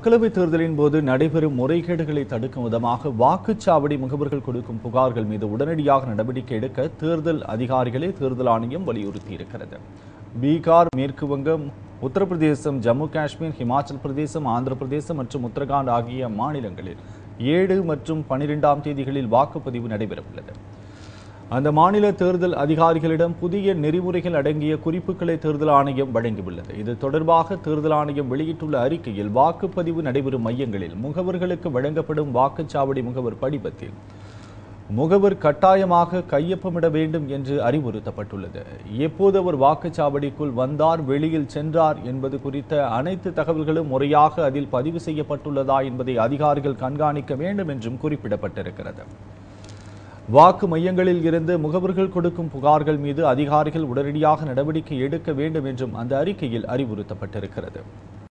மக்களவைத் தேர்தலின் போது நடைபெறும் முறைகேடுகளை தடுக்கும் விதமாக வாக்குச்சாவடி முகவர்கள் கொடுக்கும் புகார்கள் மீது உடனடியாக நடவடிக்கை எடுக்க தேர்தல் அதிகாரிகளை தேர்தல் ஆணையம் வலியுறுத்தியிருக்கிறது பீகார் மேற்கு வங்கம் உத்தரப்பிரதேசம் ஜம்மு காஷ்மீர் ஹிமாச்சல் பிரதேசம் ஆந்திர பிரதேசம் மற்றும் உத்தரகாண்ட் ஆகிய மாநிலங்களில் ஏழு மற்றும் பனிரெண்டாம் தேதிகளில் வாக்குப்பதிவு நடைபெறவுள்ளது அந்த மாநில தேர்தல் அதிகாரிகளிடம் புதிய நெறிமுறைகள் அடங்கிய குறிப்புகளை தேர்தல் ஆணையம் வழங்கியுள்ளது இது தொடர்பாக தேர்தல் ஆணையம் வெளியிட்டுள்ள அறிக்கையில் வாக்குப்பதிவு நடைபெறும் மையங்களில் முகவர்களுக்கு வழங்கப்படும் வாக்குச்சாவடி முகவர் படிவத்தில் முகவர் கட்டாயமாக கையொப்பமிட வேண்டும் என்று அறிவுறுத்தப்பட்டுள்ளது எப்போது அவர் வாக்குச்சாவடிக்குள் வந்தார் வெளியில் சென்றார் என்பது குறித்த அனைத்து தகவல்களும் முறையாக அதில் பதிவு செய்யப்பட்டுள்ளதா என்பதை அதிகாரிகள் கண்காணிக்க வேண்டும் என்றும் குறிப்பிடப்பட்டிருக்கிறது வாக்கு மையங்களில் இருந்து முகவர்கள் கொடுக்கும் புகார்கள் மீது அதிகாரிகள் உடனடியாக நடவடிக்கை எடுக்க வேண்டும் என்றும் அந்த அறிக்கையில் அறிவுறுத்தப்பட்டிருக்கிறது